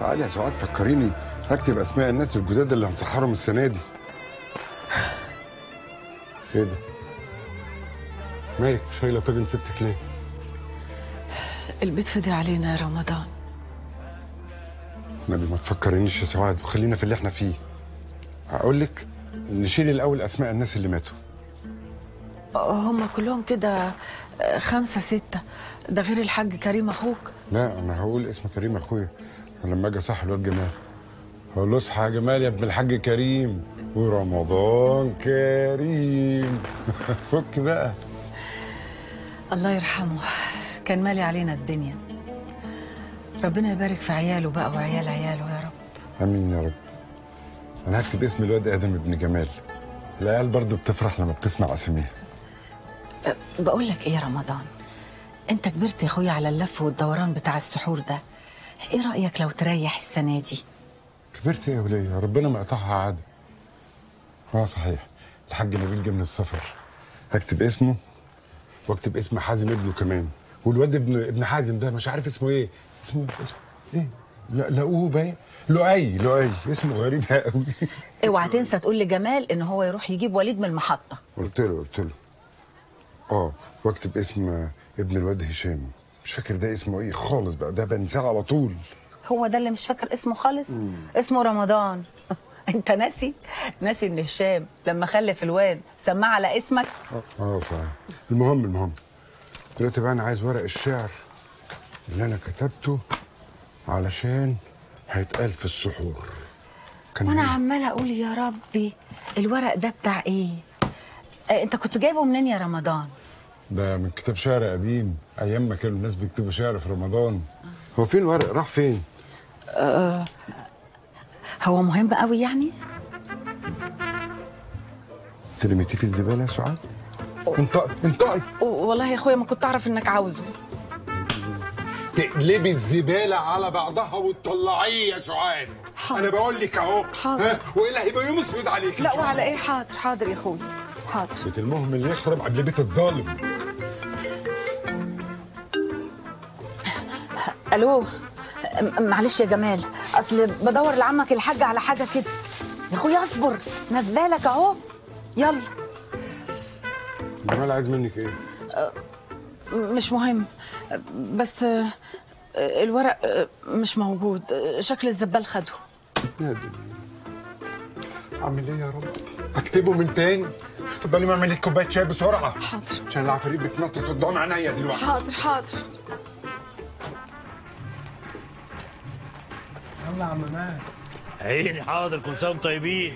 تعالي يا سعاد فكريني هكتب اسماء الناس الجداد اللي هنسحرهم السنه دي ايه ده مالك شايله طاجن سبتك ليه البيت فضي علينا يا رمضان نبي ما تفكرنيش يا سعاد وخلينا في اللي احنا فيه هقول لك نشيل الاول اسماء الناس اللي ماتوا هم كلهم كده آه، خمسة ستة ده غير الحاج كريم أخوك لا انا هقول اسم كريم اخويا لما اجي اصح الواد جمال هقول له اصحى يا جمال يا ابن الحاج كريم ورمضان كريم فك بقى الله يرحمه كان مالي علينا الدنيا ربنا يبارك في عياله بقى وعيال عياله يا رب امين يا رب انا هكتب اسم الواد ادم ابن جمال العيال برضو بتفرح لما بتسمع اساميها أه، بقول لك ايه يا رمضان انت كبرت يا اخويا على اللف والدوران بتاع السحور ده ايه رأيك لو تريح السنة دي كبرت يا وليه ربنا ما يقطعها عاده اه صحيح الحاج نبيل جه من السفر هكتب اسمه واكتب اسم حازم ابنه كمان والواد ابن ابن حازم ده مش عارف اسمه ايه اسمه اسمه ايه لا لاقوه باين لؤي لؤي اسمه غريب قوي اوعى تنسى تقول لجمال ان هو يروح يجيب وليد من المحطة قلت له قلت له اه واكتب اسم ابن الواد هشام مش فاكر ده اسمه ايه خالص بقى ده بنساه على طول هو ده اللي مش فاكر اسمه خالص اسمه رمضان انت ناسي ناسي ان هشام لما خلف الواد سماه على اسمك اه صحيح المهم المهم دلوقتي بقى انا عايز ورق الشعر اللي انا كتبته علشان هيتقال في السحور كان وانا إيه؟ عماله اقول يا ربي الورق ده بتاع ايه آه، انت كنت جايبه منين يا رمضان ده من كتاب شعر قديم ايام ما كانوا الناس بيكتبوا شعر في رمضان هو فين الورق راح فين هو مهم قوي يعني انت رميتيه في الزباله يا سعاد انطقي انطقي والله يا اخويا ما كنت اعرف انك عاوزه تقلبي الزباله على بعضها وتطلعيه يا سعاد حاضر. انا بقول لك اهو حاضر. ها؟ والا هيبقى يوم اسود عليك إن لا شاء الله. وعلى ايه حاضر حاضر يا اخويا حاضر بيت المهمل يخرب قبل بيت الظالم الو م- معلش يا جمال اصل بدور لعمك الحاج على حاجه كده يا اخويا اصبر نزلك اهو يلا جمال عايز منك ايه م- مش مهم بس آه، الورق آه، مش موجود آه، شكل الزبال خده يا دنيا اعمل ايه يا رب اكتبه من تاني اتفضلي ما اعمل لك كوبايه شاي بسرعه حاضر عشان العفاريت بتنطط قدام عينيا دلوقتي حاضر حاضر يلا يا عم ماهر عيني حاضر كل سنه وانتم طيبين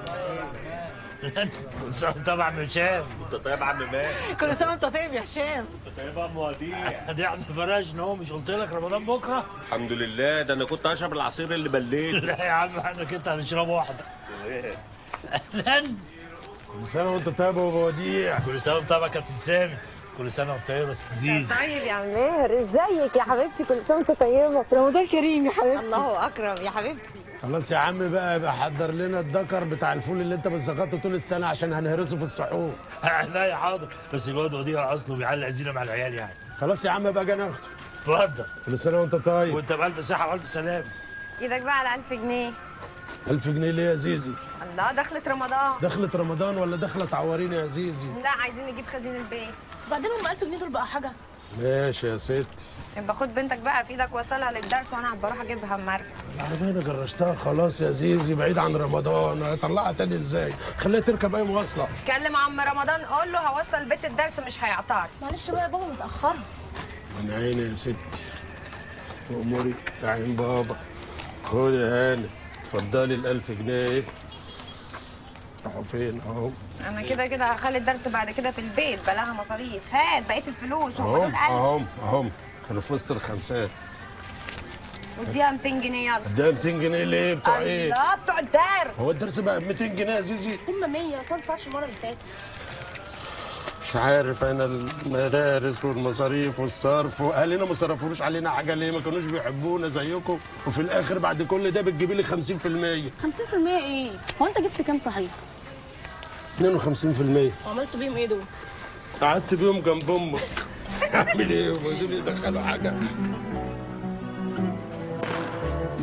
كل سنه وانت طبعا هشام انت طيب يا عم ماهر كل سنه وانت طيب يا هشام انت طيب يا عم وديع دي احنا فرشنا اهو مش قلت لك رمضان بكره الحمد لله ده انا كنت اشرب العصير اللي بليت لا يا عم احنا كده هنشرب واحده اهلا كل سنه وانت طيب يا ابو وديع كل سنه وانت طيب يا كابتن سامي كل سنه وانت طيب بس زيزو طيب يا عم ماهر ازيك يا حبيبتي كل سنه وانت طيبه رمضان كريم يا حبيبتي الله اكرم يا حبيبتي خلاص يا عم بقى يبقى حضر لنا الدكر بتاع الفول اللي انت بتزغطه طول السنه عشان هنهرسه في السحور لا يا حاضر بس الواد وديع اصله بيعلق زينه مع العيال يعني خلاص يا عم بقى جاي ناخده اتفضل كل سنه وانت طيب وانت بألف صحه والف سلام ايدك بقى على 1000 جنيه 1000 جنيه ليه يا زيزي الله دخلت رمضان دخلت رمضان ولا دخلت عورينا يا زيزي لا عايزين نجيب خزين البيت وبعدين هم 1000 جنيه دول بقى حاجه ماشي يا ستي يبقى خد بنتك بقى في ايدك وصلها للدرس وانا بروح اجيبها من المركب العربية انا جرشتها خلاص يا زيزي بعيد عن رمضان هطلعها تاني ازاي خليها تركب اي مواصله كلم عم رمضان قول له هوصل بيت الدرس مش هيعطار معلش بقى يا بابا متاخره من عيني يا ستي اموري يا عين بابا خدي يا هاني اتفضلي الألف جنيه راحوا فين اهو انا كده كده هخلي الدرس بعد كده في البيت بلاها مصاريف هات بقيه الفلوس هم اهم دول 1000 اهم اهم كانوا في وسط الخمسات واديها 200 جنيه يلا ده 200 جنيه ليه بتوع ايه؟ الله بتوع الدرس هو الدرس بقى ب 200 جنيه يا زيزي هم 100 اصل ما دفعتش المره اللي فاتت مش عارف انا المدارس والمصاريف والصرف واهالينا ما صرفوش علينا حاجه ليه ما كانوش بيحبونا زيكم وفي الاخر بعد كل ده بتجيبي لي 50% 50% ايه هو انت جبت كام صحيح 52% وعملت بيهم ايه دول قعدت بيهم جنب امك اعمل ايه ودول يدخلوا حاجه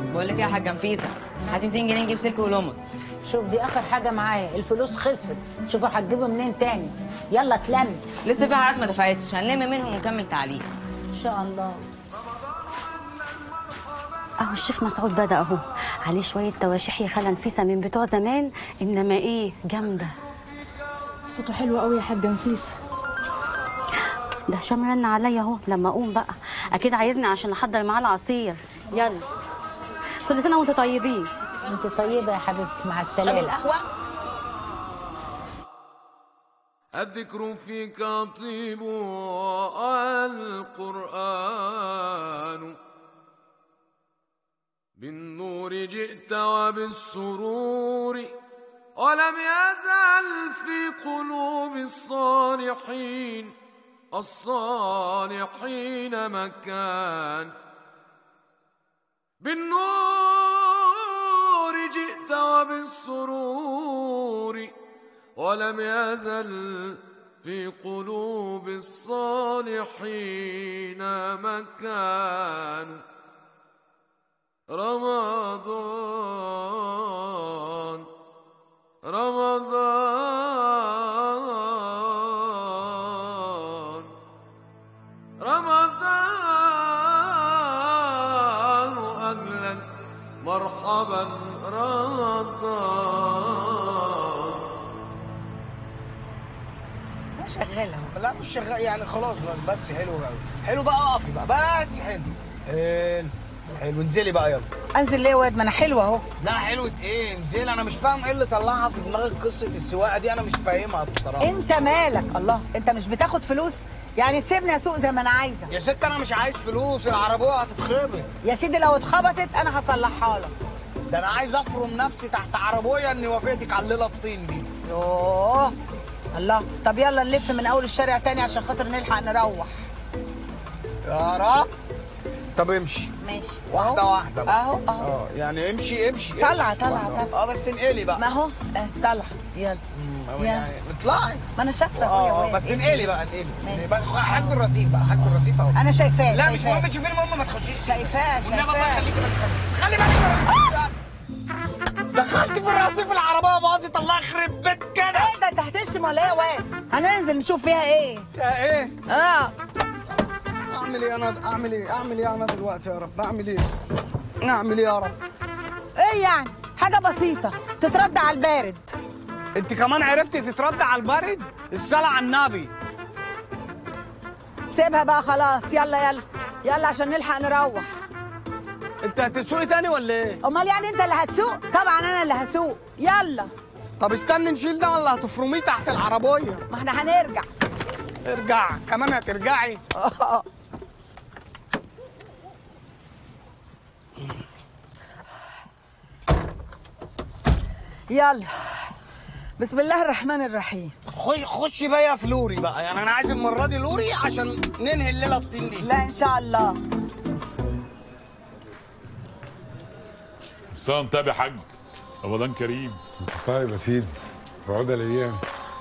بقول لك ايه يا حاجه نفيسه هاتي 200 جنيه نجيب سلك ولمط شوف دي اخر حاجه معايا الفلوس خلصت شوفوا هتجيبوا منين تاني يلا اتلم لسه في حاجات ما دفعتش هنلم منهم ونكمل تعليق ان شاء الله اهو الشيخ مسعود بدا اهو عليه شويه تواشيح يا خاله نفيسه من بتوع زمان انما ايه جامده صوته حلو قوي يا حاجه نفيسه ده هشام رن عليا اهو لما اقوم بقى اكيد عايزني عشان احضر معاه العصير يلا كل سنه وانتم طيبين انت طيبه يا حبيبتي مع شرب السلامه القهوه الذكر فيك طيب القرآن بالنور جئت وبالسرور ولم يزل في قلوب الصالحين الصالحين مكان بالنور جئت وبالسرور ولم يزل في قلوب الصالحين مكان رمضان رمضان رمضان أهلا مرحبا رمضان شغاله لا مش شغال يعني خلاص بس, بس حلو قوي حلو بقى اقفي بقى بس حلو حلو حلو انزلي بقى يلا انزل ليه يا واد ما انا حلوه اهو لا حلوة ايه انزلي انا مش فاهم ايه اللي طلعها في دماغك قصة السواقة دي انا مش فاهمها بصراحة انت مالك الله انت مش بتاخد فلوس يعني تسيبني اسوق زي ما انا عايزه يا ست انا مش عايز فلوس العربية هتتخربط يا سيدي لو اتخبطت انا هصلحها لك ده انا عايز افرم نفسي تحت عربية ان وافقتك على الليلة الطين دي يوه الله طب يلا نلف من اول الشارع تاني عشان خاطر نلحق نروح يا رب طب امشي ماشي واحدة أهو. واحدة بقى اهو اهو اه يعني امشي امشي طلع امشي. طلع واحدة واحدة. طلع اه بس انقلي بقى ما هو اه طلع يلا أو يا. يعني اطلعي ما انا شاطره اه اهو يا اه واد. بس انقلي بقى انقلي بقى حاسب الرصيف بقى حاسب الرصيف اهو انا شايفاه لا مش شايفاه. مهم تشوفيني المهم ما تخشيش شايفاه والنبي الله شايفاه يخليكي بس بس خلي بالك من- دخلت في الرصيف العربيه باظت الله يخرب بيت كده ايه ده انت هتشتم ولا ايه يا واد هننزل نشوف فيها ايه فيها ايه اه اعمل ايه انا اعمل ايه اعمل ايه انا دلوقتي يا رب اعمل ايه اعمل ايه يا رب ايه يعني حاجه بسيطه تترد على البارد انت كمان عرفتي تترد على البرد الصلاه على النبي سيبها بقى خلاص يلا يلا يلا عشان نلحق نروح انت هتسوقي تاني ولا ايه امال يعني انت اللي هتسوق طبعا انا اللي هسوق يلا طب استني نشيل ده ولا هتفرميه تحت العربيه ما احنا هنرجع ارجع كمان هترجعي آه. يلا بسم الله الرحمن الرحيم خش خشي بقى في لوري بقى يعني انا عايز المره دي لوري عشان ننهي الليله الطين دي لا ان شاء الله سنة طيب يا حاج رمضان كريم طيب يا سيدي وعود الايام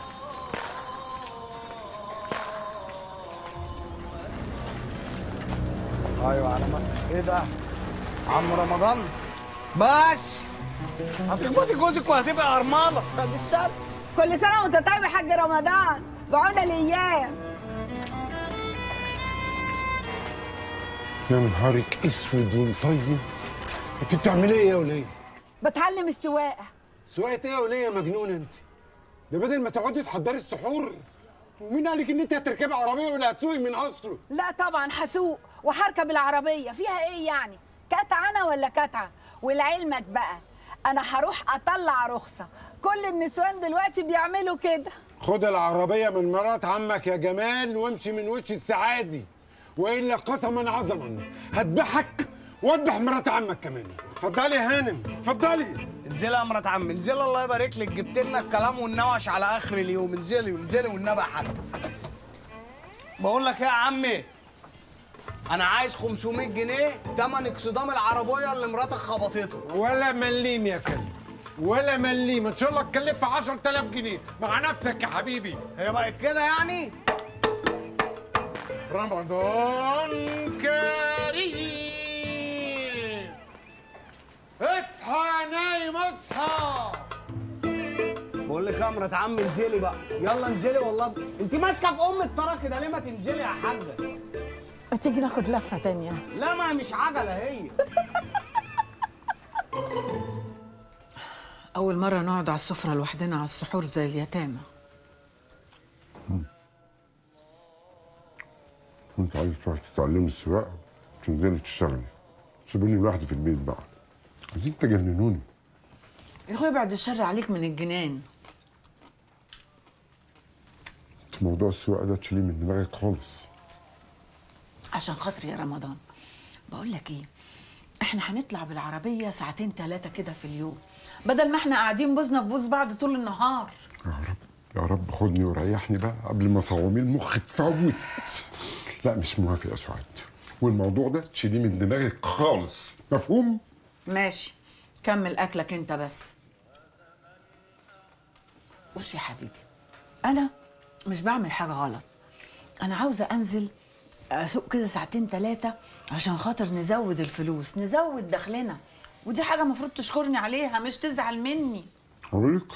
ايوه على ما ايه ده عم رمضان بس هتخبطي جوزك وهتبقى ارمله بعد الشر كل سنه وانت طيب يا حاج رمضان بعود الايام يا نهارك اسود وطيب انت بتعملي ايه يا وليه؟ بتعلم السواقه سواقة ايه يا وليه يا مجنونه انت؟ ده بدل ما تقعدي تحضري السحور ومين قالك ان انت هتركبي عربيه ولا هتسوقي من اصله؟ لا طبعا هسوق وهركب العربيه فيها ايه يعني كتعه انا ولا كتعه ولعلمك بقى انا هروح اطلع رخصه كل النسوان دلوقتي بيعملوا كده خد العربيه من مرات عمك يا جمال وامشي من وش السعادي والا قسما عظما هذبحك واذبح مرات عمك كمان اتفضلي يا هانم اتفضلي انزلي يا مرات عم انزلي الله يبارك لك جبت لنا الكلام والنوش على اخر اليوم انزلي انزلي والنبي يا حاج بقول لك ايه يا عمي انا عايز 500 جنيه تمن اكسدام العربيه اللي مراتك خبطته ولا مليم يا كلب ولا مليم ان شاء الله تكلف 10000 جنيه مع نفسك يا حبيبي هي بقت كده يعني رمضان كريم اصحى يا نايم اصحى بقول لك يا مرات عم انزلي بقى يلا انزلي والله انت ماسكه في ام الطرا كده ليه ما تنزلي يا حاجه ما تيجي ناخد لفه تانية لا ما مش عجله هي اول مره نقعد على السفره لوحدنا على السحور زي اليتامى كنت عايز تروح تتعلمي السواقه تنزلي تشتغلي سيبوني لوحدي في البيت بقى عايزين تجننوني يا اخويا بعد الشر عليك من الجنان بس موضوع السواقه ده تشيليه من دماغك خالص عشان خاطري يا رمضان بقول لك ايه احنا هنطلع بالعربيه ساعتين ثلاثه كده في اليوم بدل ما احنا قاعدين بوزنا في بوز بعض طول النهار يا رب يا رب خدني وريحني بقى قبل ما صواميل مخي تفوت لا مش موافق يا سعاد والموضوع ده تشيليه من دماغك خالص مفهوم؟ ماشي كمل اكلك انت بس بص يا حبيبي انا مش بعمل حاجه غلط انا عاوزه انزل اسوق كده ساعتين ثلاثه عشان خاطر نزود الفلوس نزود دخلنا ودي حاجه المفروض تشكرني عليها مش تزعل مني اقول لك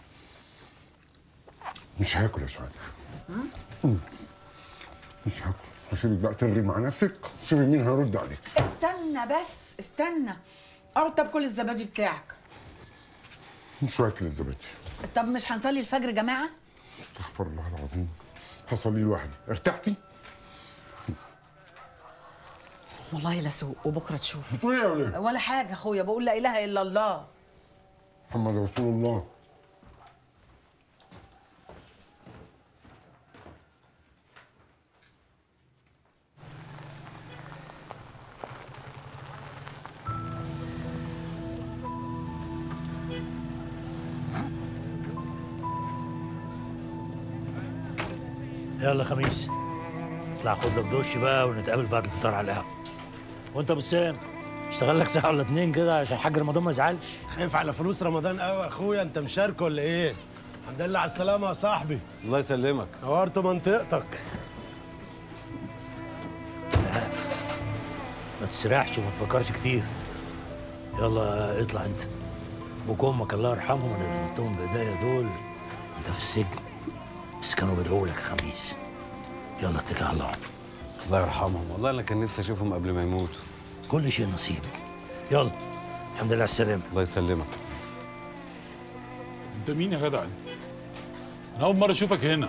مش هاكل يا سعاد مم. مش هاكل هسيبك بقى ترغي مع نفسك شوفي مين هيرد عليك استنى بس استنى اقعد طب كل الزبادي بتاعك مش واكل الزبادي طب مش هنصلي الفجر يا جماعه استغفر الله العظيم هصلي لوحدي ارتحتي؟ والله لا سوق وبكره تشوف بتقولي ايه ولا ايه؟ ولا حاجه اخويا بقول لا اله الا الله محمد رسول الله يلا خميس اطلع خد لك دش بقى ونتقابل بعد الفطار على القهوه وانت ابو سام اشتغل لك ساعه ولا اتنين كده عشان حاج رمضان ما يزعلش خايف على فلوس رمضان قوي يا اخويا انت مشارك ولا ايه؟ الحمد لله على السلامة يا صاحبي الله يسلمك نورت منطقتك ما تسرحش وما تفكرش كتير يلا اطلع انت ابوك وامك الله يرحمهم انا قلتهم بايديا دول انت في السجن بس كانوا بيدعوا لك يا خميس يلا اتكل على الله الله يرحمهم والله انا كان نفسي اشوفهم قبل ما يموتوا كل شيء نصيب يلا الحمد لله على السلامه الله يسلمك انت مين يا جدع انا اول مره اشوفك هنا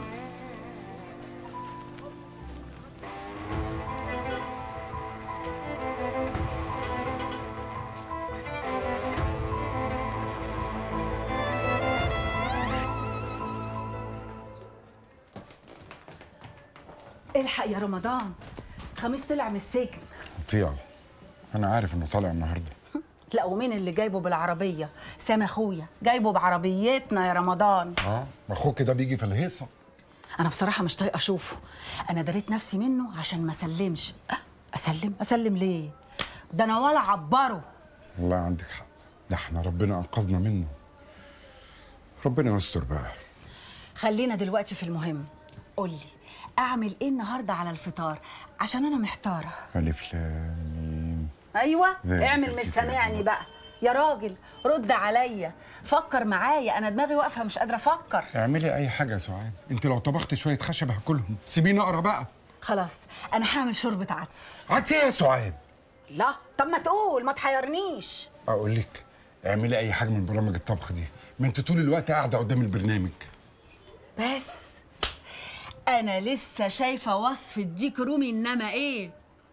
الحق يا رمضان خميس طلع من السجن طيع انا عارف انه طالع النهارده لا ومين اللي جايبه بالعربيه سامي اخويا جايبه بعربيتنا يا رمضان اه ما اخوك ده بيجي في الهيصه انا بصراحه مش طايقه اشوفه انا دريت نفسي منه عشان ما اسلمش أه، اسلم اسلم ليه ده انا ولا عبره والله عندك حق ده احنا ربنا انقذنا منه ربنا يستر بقى خلينا دلوقتي في المهم قولي اعمل ايه النهارده على الفطار عشان انا محتاره الف لام ميم ايوه ذلك اعمل مش الكتاب. سامعني بقى يا راجل رد عليا فكر معايا انا دماغي واقفه مش قادره افكر اعملي اي حاجه يا سعاد انت لو طبخت شويه خشب هاكلهم سيبيني اقرا بقى خلاص انا هعمل شوربه عدس عدس ايه يا سعاد لا طب ما تقول ما تحيرنيش اقول لك اعملي اي حاجه من برامج الطبخ دي ما انت طول الوقت قاعده قدام البرنامج بس انا لسه شايفه وصف الديك رومي انما ايه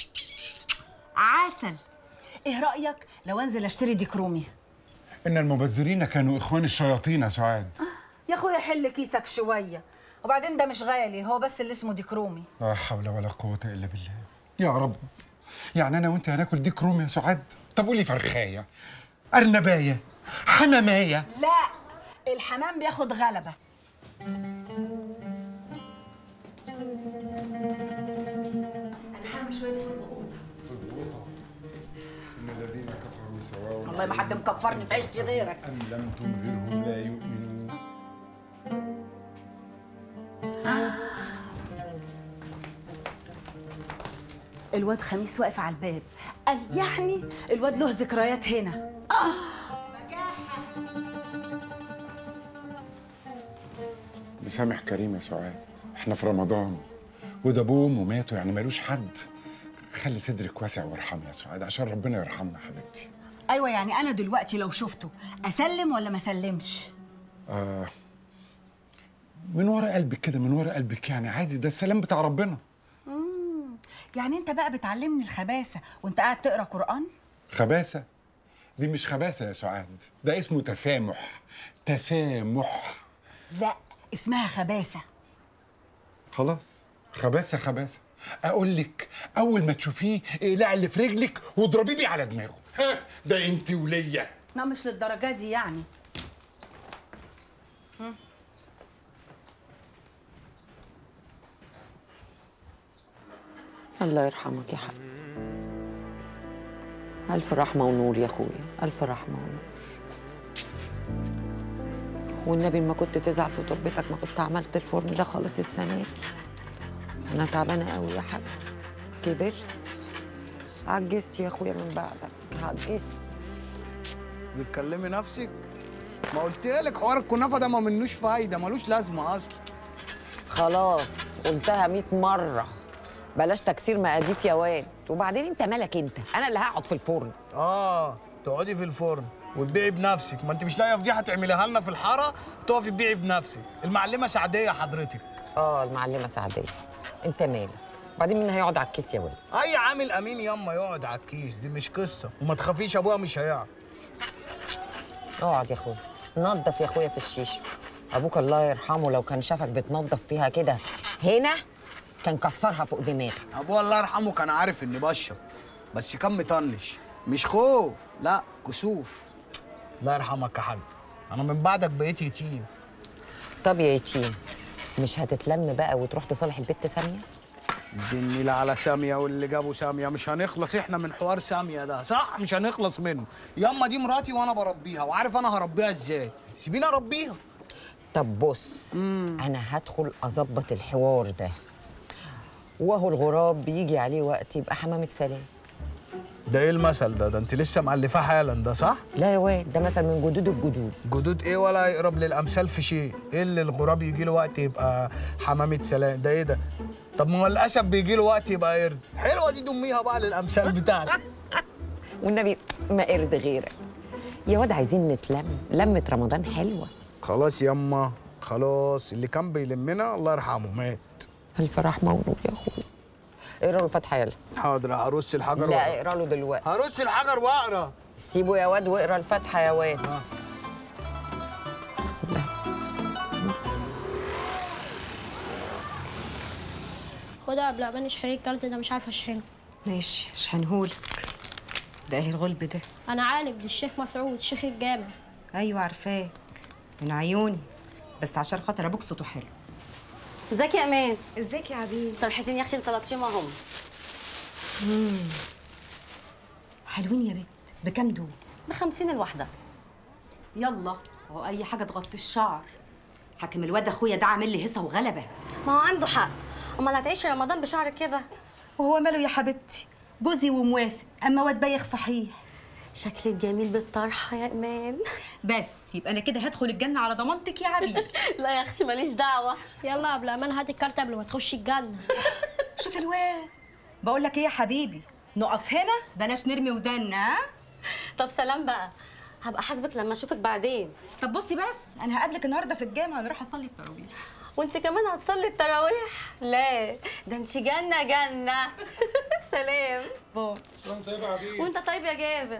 عسل ايه رايك لو انزل اشتري ديك رومي ان المبذرين كانوا اخوان الشياطين يا سعاد يا اخويا حل كيسك شويه وبعدين ده مش غالي هو بس اللي اسمه ديك رومي لا حول ولا قوه الا بالله يا رب يعني انا وانت هناكل ديك رومي يا سعاد طب قولي فرخايه ارنبايه حمامايه لا الحمام بياخد غلبه انا هعمل شويه فرقوطه ان الذين كفروا سواء والله ما حد مكفرني في عيشتي غيرك ام لم تنذرهم لا يؤمنون الواد خميس واقف على الباب قال يعني الواد له ذكريات هنا آه مسامح كريم يا سعاد احنا في رمضان وده ابوه وماته يعني ملوش حد خلي صدرك واسع وارحمي يا سعاد عشان ربنا يرحمنا حبيبتي ايوه يعني انا دلوقتي لو شفته اسلم ولا ما اسلمش آه من ورا قلبك كده من ورا قلبك يعني عادي ده السلام بتاع ربنا مم. يعني انت بقى بتعلمني الخباثه وانت قاعد تقرا قران خباثة دي مش خباثة يا سعاد ده اسمه تسامح تسامح لا اسمها خباثه خلاص خباثة خباثة أقول لك أول ما تشوفيه اقلع اللي في رجلك واضربيه بيه على دماغه ها ده أنت وليا لا مش للدرجه دي يعني الله يرحمك يا حبيبي ألف رحمة ونور يا أخويا ألف رحمة ونور والنبي ما كنت تزعل في تربتك ما كنت عملت الفرن ده خالص السنة دي أنا تعبانة قوي يا حاج كبرت عجزت يا أخويا من بعدك عجزت بتكلمي نفسك ما قلت لك حوار الكنافه ده ما منوش فايده ملوش لازمه اصلا خلاص قلتها 100 مرة بلاش تكسير مقاديف يا واد وبعدين انت مالك انت انا اللي هقعد في الفرن اه تقعدي في الفرن وتبيعي بنفسك ما انت مش لاقيه فضيحه تعمليها لنا في الحاره تقفي تبيعي بنفسك المعلمه سعديه حضرتك اه المعلمة سعدية انت مالك بعدين مين هيقعد على الكيس يا واد اي عامل امين ياما يقعد على الكيس دي مش قصه وما تخافيش ابوها مش هيعرف اقعد يا اخويا نظف يا اخويا في الشيشه ابوك الله يرحمه لو كان شافك بتنظف فيها كده هنا كان كسرها فوق دماغك ابوها الله يرحمه كان عارف اني بشرب بس كان مطنش مش خوف لا كسوف الله يرحمك يا حاج انا من بعدك بقيت يتيم طب يا يتيم مش هتتلم بقى وتروح تصالح البت ساميه النيل على سامية واللي جابوا سامية مش هنخلص احنا من حوار سامية ده صح مش هنخلص منه ياما دي مراتي وانا بربيها وعارف انا هربيها ازاي سيبيني اربيها طب بص انا هدخل اظبط الحوار ده وهو الغراب بيجي عليه وقت يبقى حمامة سلام ده ايه المثل ده ده انت لسه مألفاه حالا ده صح لا يا واد ده مثل من جدود الجدود جدود ايه ولا يقرب للامثال في شيء ايه اللي الغراب يجي له وقت يبقى حمامة سلام ده ايه ده طب ما هو الاسد بيجي له وقت يبقى قرد حلوه دي دميها بقى للامثال بتاعتك والنبي ما قرد غيرك يا واد عايزين نتلم لمة رمضان حلوة خلاص ياما خلاص اللي كان بيلمنا الله يرحمه مات ألف رحمة ونور يا أخويا اقرا له الفاتحة يلا حاضر هرص الحجر لا وأقرأ. اقرا له دلوقتي هرص الحجر واقرا سيبه يا واد واقرا الفاتحة يا واد بسم الله خدها قبل ما اشحن الكارت ده مش عارفه اشحنه ماشي اشحنهولك ده ايه الغلب ده انا عالم دي الشيخ مسعود شيخ الجامع ايوه عارفاه من عيوني بس عشان خاطر ابوك صوته حلو ازيك يا امان ازيك يا عبيد طرحتين يخشي اللي طلبتيهم اهم مم. حلوين يا بت بكام دول ب 50 الواحده يلا هو اي حاجه تغطي الشعر حاكم الواد اخويا ده عامل لي هسه وغلبه ما هو عنده حق امال هتعيشي رمضان بشعرك كده وهو ماله يا حبيبتي جوزي وموافق اما واد بايخ صحيح شكلك جميل بالطرحه يا امان بس يبقى انا كده هدخل الجنه على ضمانتك يا عبيد لا يا اختي ماليش دعوه يلا قبل امان هات الكارت قبل ما تخشي الجنه شوف الواد بقول لك ايه يا حبيبي نقف هنا بلاش نرمي ودنا ها طب سلام بقى هبقى حاسبك لما اشوفك بعدين طب بصي بس انا هقابلك النهارده في الجامع نروح اصلي التراويح وانت كمان هتصلي التراويح لا ده انت جنه جنه سلام باي وانت طيب يا جابر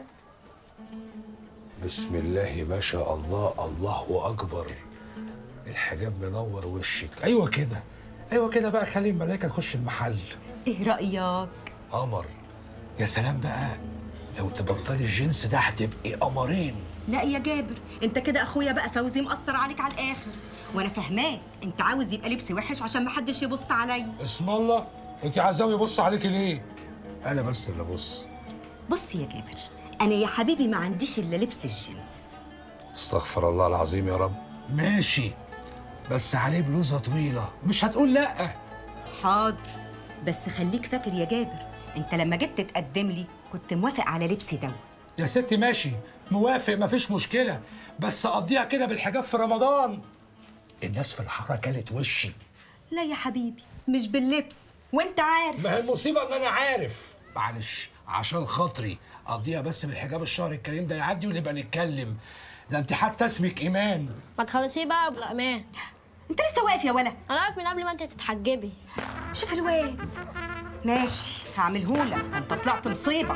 بسم الله ما شاء الله الله اكبر الحجاب منور وشك ايوه كده ايوه كده بقى خلي الملائكه تخش المحل ايه رايك قمر يا سلام بقى لو تبطلي الجنس ده هتبقي قمرين لا يا جابر انت كده اخويا بقى فوزي مأثر عليك على الاخر وانا فاهماك انت عاوز يبقى لبس وحش عشان محدش يبص عليا اسم الله انت عايزاه يبص عليكي ليه انا بس اللي ابص بص يا جابر انا يا حبيبي ما عنديش الا لبس الجنس استغفر الله العظيم يا رب ماشي بس عليه بلوزه طويله مش هتقول لا حاضر بس خليك فاكر يا جابر انت لما جيت تتقدم لي كنت موافق على لبسي ده يا ستي ماشي موافق مفيش مشكله بس اقضيها كده بالحجاب في رمضان الناس في الحاره كانت وشي لا يا حبيبي مش باللبس وانت عارف ما هي المصيبه ان انا عارف معلش عشان خاطري قضيها بس بالحجاب الشهر الكريم ده يعدي ونبقى نتكلم ده انت حتى اسمك ايمان ما تخلصيه بقى ابو الامان انت لسه واقف يا ولا انا عارف من قبل ما انت تتحجبي شوف الواد ماشي هعملهولك انت طلعت مصيبه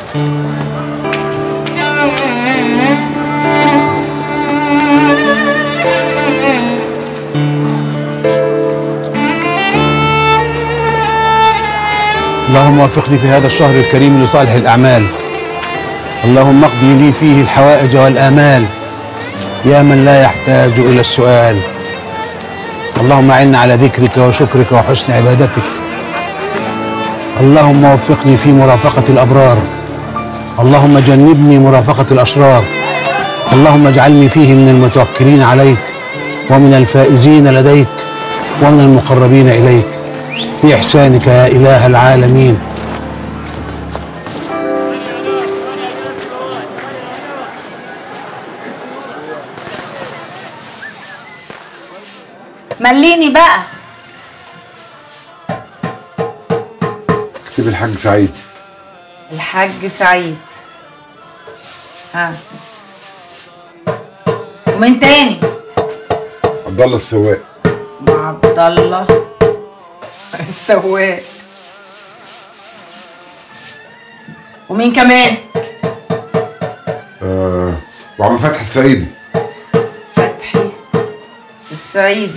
اللهم وفقني في هذا الشهر الكريم لصالح الأعمال اللهم اقضي لي فيه الحوائج والآمال يا من لا يحتاج إلى السؤال اللهم أعنا على ذكرك وشكرك وحسن عبادتك اللهم وفقني في مرافقة الأبرار اللهم جنبني مرافقة الأشرار اللهم اجعلني فيه من المتوكلين عليك ومن الفائزين لديك ومن المقربين إليك بإحسانك يا إله العالمين مليني بقى اكتب الحاج سعيد الحاج سعيد ها ومين تاني عبد الله السواق عبد الله السواق ومين كمان آه وعم فتحي السعيدي السعيدي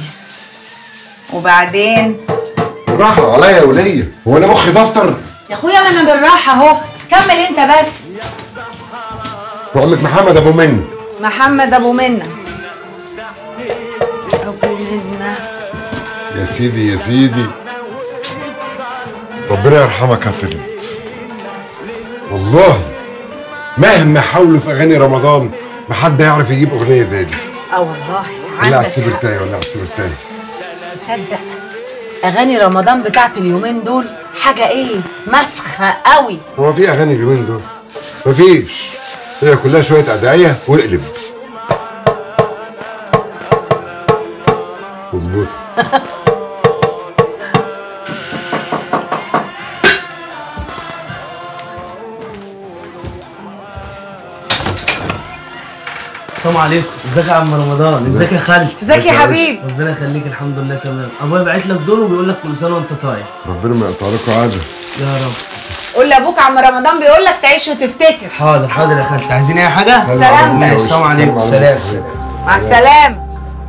وبعدين راحة عليا يا ولية هو انا مخي دفتر يا اخويا ما انا بالراحه اهو كمل انت بس وعمك محمد ابو من محمد ابو منى ابو منى يا سيدي يا سيدي ربنا يرحمك يا طلعت والله مهما حاولوا في اغاني رمضان ما حد يعرف يجيب اغنيه زي دي اه والله ولا على عندك السبرتاي ولا على السبرتاي تصدق اغاني رمضان بتاعت اليومين دول حاجه ايه مسخه قوي هو في اغاني اليومين دول مفيش هي كلها شويه ادعيه واقلب مظبوط السلام عليكم ازيك يا عم رمضان ازيك يا خالتي ازيك يا حبيبي؟ ربنا يخليك الحمد لله تمام ابويا بعت لك دول وبيقول لك كل سنه وانت طيب ربنا ما يقطع لكم عاده يا رب قول لابوك عم رمضان بيقول لك تعيش وتفتكر حاضر حاضر يا خالتي عايزين اي حاجه سلام. ماشي السلام عليكم سلام مع السلامه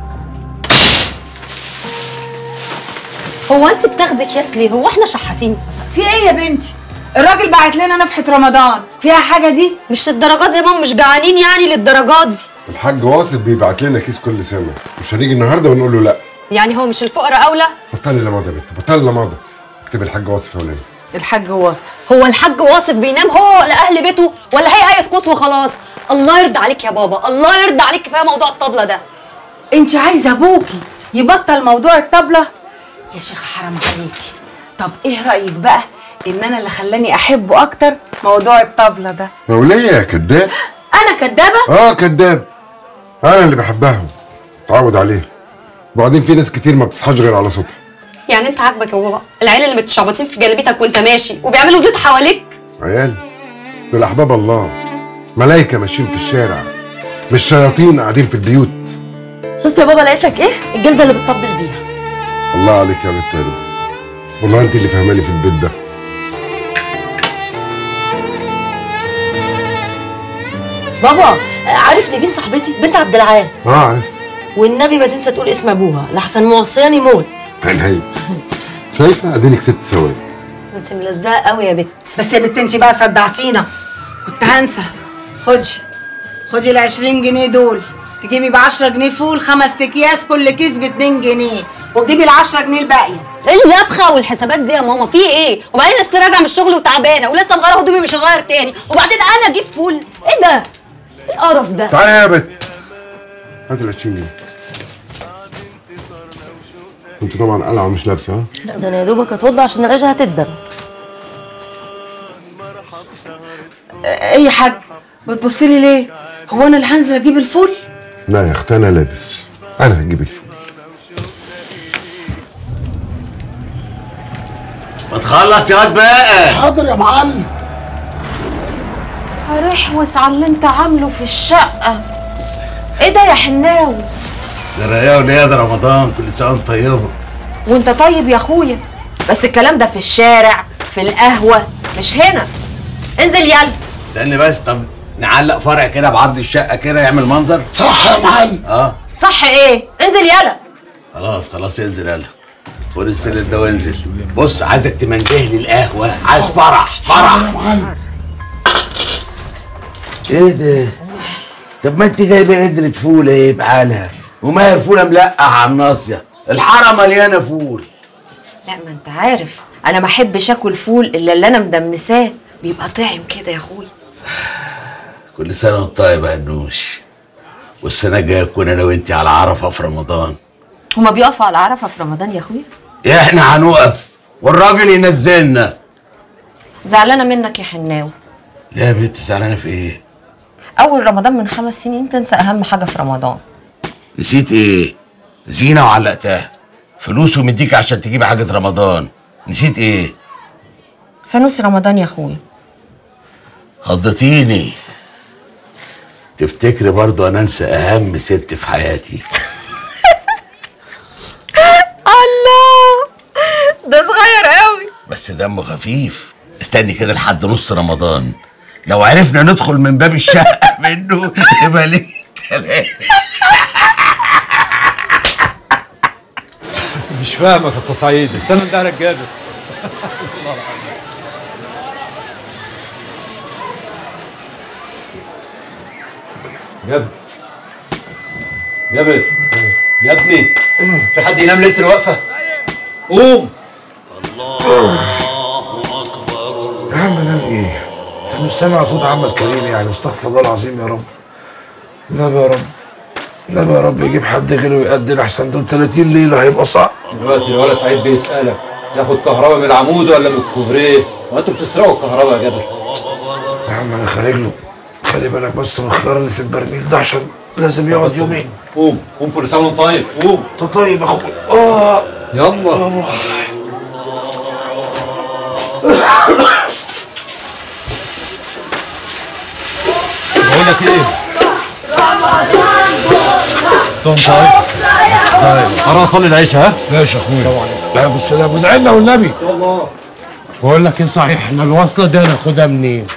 هو انت بتاخدك ياس ليه هو احنا شحاتين في ايه يا بنتي الراجل بعت لنا نفحه رمضان فيها حاجه دي مش للدرجات دي يا ماما مش جعانين يعني للدرجات دي الحاج واصف بيبعت لنا كيس كل سنه مش هنيجي النهارده ونقول له لا يعني هو مش الفقراء اولى بطلي لماضي يا بنت بطلي لماضي اكتب الحاج واصف يا وليه الحاج واصف هو الحاج واصف بينام هو لاهل بيته ولا هي هيئه كوس وخلاص الله يرضى عليك يا بابا الله يرضى عليك كفايه موضوع الطبله ده انت عايزه ابوكي يبطل موضوع الطبله يا شيخ حرام عليكي طب ايه رايك بقى ان انا اللي خلاني احبه اكتر موضوع الطبله ده يا وليه يا كداب انا كدابه اه كداب انا اللي بحبها تعود عليها وبعدين في ناس كتير ما بتصحاش غير على صوتها يعني انت عاجبك يا بابا العيال اللي متشعبطين في جلابيتك وانت ماشي وبيعملوا زيت حواليك عيال دول احباب الله ملايكه ماشيين في الشارع مش شياطين قاعدين في البيوت شفت يا بابا لقيت لك ايه الجلده اللي بتطبل بيها الله عليك يا بنت رضا والله انت اللي فهماني في البيت ده بابا عارف نيفين صاحبتي بنت عبد العال اه عارف والنبي ما تنسى تقول اسم ابوها لحسن موصياني موت عيني شايفه اديني كسبت ثواني انت ملزقه قوي يا بت بس يا بنت انت بقى صدعتينا كنت هنسى خدي خدي ال 20 جنيه دول تجيبي ب 10 جنيه فول خمس اكياس كل كيس ب 2 جنيه وتجيبي ال 10 جنيه الباقيه ايه اللبخه والحسابات دي يا ماما في ايه وبعدين لسه راجعه من الشغل وتعبانه ولسه مغيره هدومي مش هغير تاني وبعدين انا اجيب فول ايه ده ايه القرف ده تعالى يا بت هات ال 20 جنيه انت طبعا قلعه مش لابسه ها لا ده انا يا دوبك اتوضى عشان العيشه هتدن ايه يا حاج بتبصي لي ليه هو انا اللي هنزل اجيب الفول لا يا اختي انا لابس انا هجيب الفول ما تخلص يا واد بقى حاضر يا معلم هرحوس على اللي انت عامله في الشقة ايه ده يا حناوي ده رقاق وليه ده رمضان كل سنه وانت طيبه وانت طيب يا اخويا بس الكلام ده في الشارع في القهوة مش هنا انزل يلا استني بس طب نعلق فرع كده بعرض الشقه كده يعمل منظر صح يا معلم اه صح ايه انزل يلا خلاص خلاص انزل يلا خد السلم ده وانزل بص عايزك تمنده لي القهوه عايز فرح فرح ايه ده طب ما انت جايبه قدرة فول ايه بحالها وماهر فوله ملقح على الناصيه الحاره مليانه فول لا ما انت عارف انا ما احبش اكل فول الا اللي انا مدمساه بيبقى طعم كده يا اخويا كل سنه وانت طيب يا هنوش والسنه الجايه نكون انا وانت على عرفه في رمضان هما بيقفوا على عرفه في رمضان يا اخويا احنا هنقف والراجل ينزلنا زعلانه منك يا حناوي لا يا بنت زعلانه في ايه اول رمضان من خمس سنين تنسى اهم حاجه في رمضان نسيت ايه زينه وعلقتها فلوس ومديك عشان تجيب حاجه رمضان نسيت ايه فانوس رمضان يا اخويا خضتيني تفتكري برضو انا انسى اهم ست في حياتي الله ده صغير قوي بس دمه خفيف استني كده لحد نص رمضان لو عرفنا ندخل من باب الشقه منه يبقى ليه كلام مش فاهمك يا استاذ سعيد استنى ده على الجابر جابر جابر يا ابني في حد ينام ليله الوقفه قوم يا عم نام ايه؟ انت مش سامع صوت عمك كريم يعني استغفر الله العظيم يا رب نام يا رب نام يا رب يجيب حد غيره يقدم احسن دول 30 ليله هيبقى صعب دلوقتي الولد سعيد بيسالك ياخد كهرباء من العمود ولا من الكوبريه هو انتوا بتسرقوا الكهرباء يا جابر يا عم انا خارج له خلي بالك بس من الخيار اللي في البرميل ده عشان لازم يقعد بس يومين قوم قوم كل سنه وانت طيب قوم انت طيب يا اخويا اه يلا بقول لك ايه صوم طيب طيب اروح اصلي العشاء ها ماشي يا اخويا لا بالسلامه وادعي لنا والنبي الله بقول لك ايه صحيح احنا الوصله دي هناخدها منين؟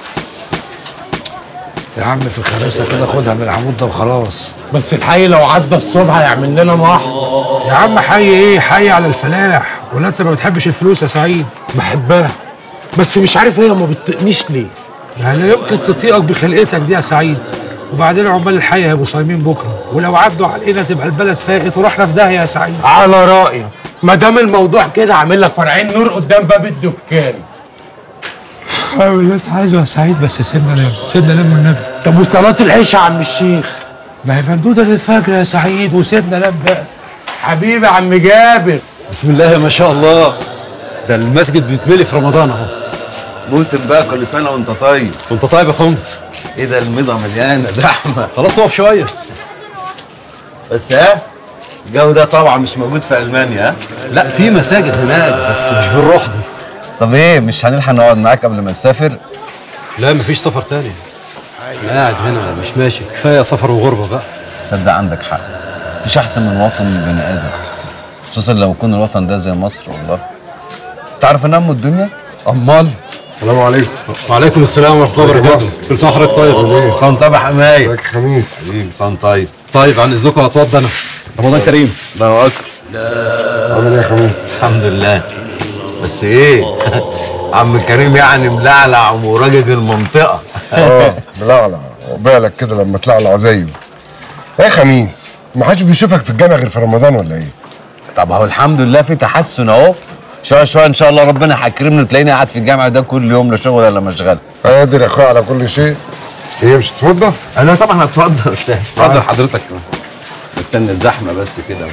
يا عم في الخباثه كده خدها من العمود ده وخلاص بس الحي لو عدى الصبح هيعمل لنا محض يا عم حي ايه حي على الفلاح ولا انت ما بتحبش الفلوس يا سعيد بحبها بس مش عارف هي ما بتطقنيش ليه يعني لا يمكن تطيقك بخلقتك دي يا سعيد وبعدين عمال الحي هيبقوا صايمين بكره ولو عدوا علينا تبقى البلد فاقت ورحنا في داهيه يا سعيد على رايك ما دام الموضوع كده عامل لك فرعين نور قدام باب الدكان حاول اللي انت عايزه يا سعيد بس سيبنا نام سيبنا نام والنبي طب وصلاه العشاء يا عم الشيخ ما هي ممدوده للفجر يا سعيد وسيبنا نام بقى حبيبي يا عم جابر بسم الله ما شاء الله ده المسجد بيتملي في رمضان اهو موسم بقى كل سنه وانت طيب وانت طيب يا خمس ايه ده الميضه مليانه زحمه خلاص نقف شويه بس ها الجو ده طبعا مش موجود في المانيا ها لا في مساجد هناك بس مش بالروح دي طب ايه مش هنلحق نقعد معاك قبل ما نسافر لا مفيش سفر تاني انا قاعد هنا مش ماشي كفايه سفر وغربه بقى صدق عندك حق مفيش احسن من وطن البني ادم خصوصا لو يكون الوطن ده زي مصر والله تعرف ان ام الدنيا امال السلام عليكم وعليكم السلام ورحمه الله وبركاته كل سنه وحضرتك طيب صن طيب يا حماية ازيك يا خميس حبيبي صن طيب طيب عن اذنكم اتوضى انا رمضان كريم الله اكبر عامل ايه يا خميس الحمد لله بس ايه عم كريم يعني ملعلع ومراجج المنطقه اه ملعلع بالك كده لما تلعلع زيه ايه يا خميس ما حدش بيشوفك في الجامع غير في رمضان ولا ايه طب اهو الحمد لله في تحسن اهو شويه شويه ان شاء الله ربنا هيكرمني وتلاقيني قاعد في الجامع ده كل يوم لا شغل ولا مشغله قادر يا اخويا على كل شيء ايه مش تتوضى انا طبعا هتفضل استاذ اتفضل حضرتك استنى الزحمه بس كده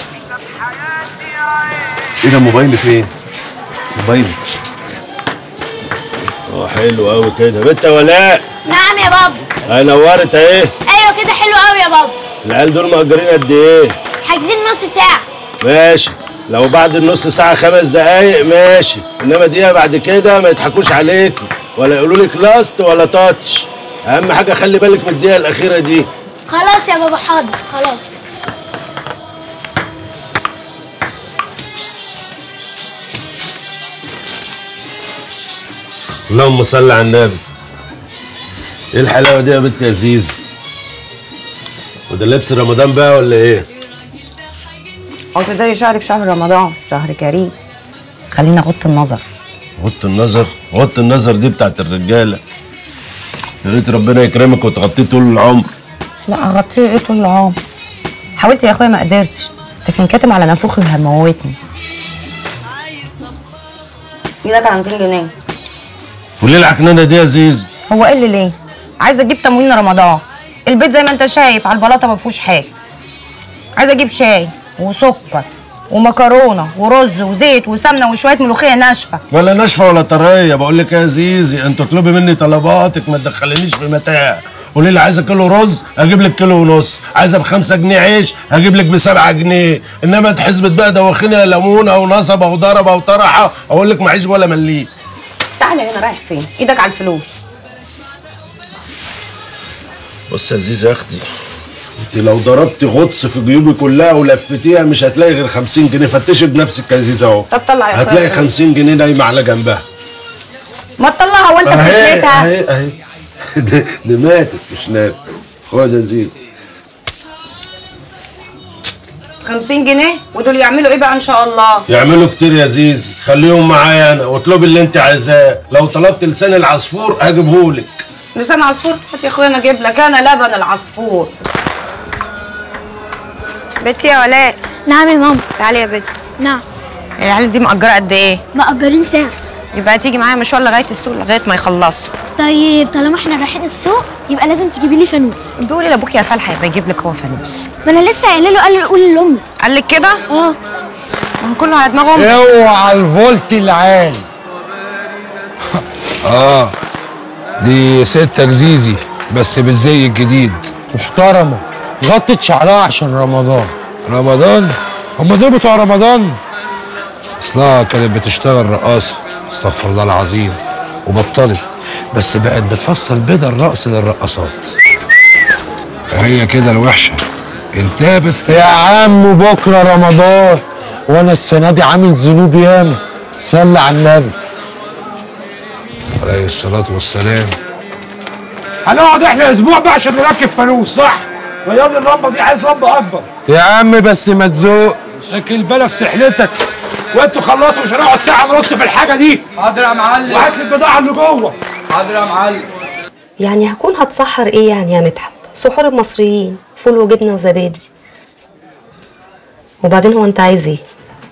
ايه ده موبايلي فين؟ موبايلي اه حلو قوي كده بنت يا ولاء نعم يا بابا هي نورت اهي ايوه كده حلو قوي يا بابا العيال دول مأجرين قد ايه؟ حاجزين نص ساعة ماشي لو بعد النص ساعة خمس دقايق ماشي انما دقيقة بعد كده ما يضحكوش عليكي ولا يقولوا لك لاست ولا تاتش اهم حاجة خلي بالك من الدقيقة الأخيرة دي خلاص يا بابا حاضر خلاص اللهم صل على النبي ايه الحلاوة دي يا بنت يا زيزو وده لبس رمضان بقى ولا ايه؟ هو ده شهر في شهر رمضان شهر كريم خلينا غض النظر غض النظر غض النظر دي بتاعت الرجالة يا ريت ربنا يكرمك وتغطيه طول العمر لا اغطيه ايه طول العمر حاولت يا اخويا ما قدرتش ده كان كاتم على نافوخي وهموتني ايدك على 200 جنيه وليه العكنانة دي يا زيزو؟ هو ايه اللي ليه عايزه اجيب تموين رمضان البيت زي ما انت شايف على البلاطه ما فيهوش حاجه عايزه اجيب شاي وسكر ومكرونه ورز وزيت وسمنه وشويه ملوخيه ناشفه ولا ناشفة ولا طرية بقول لك يا زيزي انت اطلبي مني طلباتك ما تدخلنيش في متاع قولي لي عايزه كيلو رز اجيب لك كيلو ونص عايزه بخمسة جنيه عيش هجيب لك بسبعة جنيه انما تحسبت بقى دوخيني ليمونه ونصبه وضربه وطرحه اقول لك معيش ولا مليم تعالى هنا رايح فين ايدك على الفلوس بص يا زيزي يا اختي انت لو ضربتي غطس في جيوبي كلها ولفتيها مش هتلاقي غير 50 جنيه فتشي بنفسك يا زيزي اهو طب طلع يا اخويا هتلاقي 50 جنيه نايمه على جنبها ما تطلعها وانت اهي بتسلتها اهي اهي دي, دي ماتت مش نامت خد يا زيزي 50 جنيه ودول يعملوا ايه بقى ان شاء الله يعملوا كتير يا زيزي خليهم معايا انا واطلبي اللي انت عايزاه لو طلبت لسان العصفور هجيبهولك لسان عصفور هات يا اخويا انا اجيب لك انا لبن العصفور بنتي يا ولاء نعم يا ماما تعالي يا بنت نعم العيال دي مأجرة قد ايه؟ مأجرين ساعة يبقى تيجي معايا مشوار لغاية السوق لغاية ما يخلصوا طيب طالما احنا رايحين السوق يبقى لازم تجيبي لي فانوس دولي لابوك يا فالحة يبقى يجيب لك هو فانوس ما انا لسه قايله له قال له قول لامي قال لك كده؟ اه كله على دماغهم اوعى الفولت العالي اه دي ستك زيزي بس بالزي الجديد محترمة غطت شعرها عشان رمضان رمضان هم دول بتوع رمضان اصلها كانت بتشتغل رقاصة استغفر الله العظيم وبطلت بس بقت بتفصل بدل الرقص للرقصات هي كده الوحشة انتبت يا عم بكرة رمضان وانا السنة دي عامل ذنوب ياما صلي على النبي عليه الصلاة والسلام هنقعد احنا اسبوع بقى عشان نركب فانوس صح؟ غير اللمبة دي عايز لمبة اكبر يا عم بس ما تزوق لكن البلا في سحلتك وانتوا خلصوا مش هنقعد ساعة نرص في الحاجة دي حاضر يا معلم وهات لي البضاعة اللي جوه حاضر يا معلم يعني هكون هتسحر ايه يعني يا مدحت سحور المصريين فول وجبنه وزبادي وبعدين هو انت عايز ايه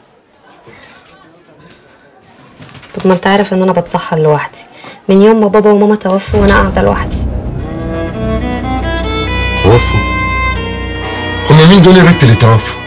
طب ما انت عارف ان انا بتسحر لوحدي من يوم ما بابا وماما توفوا وانا قاعده لوحدي توفوا هم مين دول يا بنت اللي توفوا؟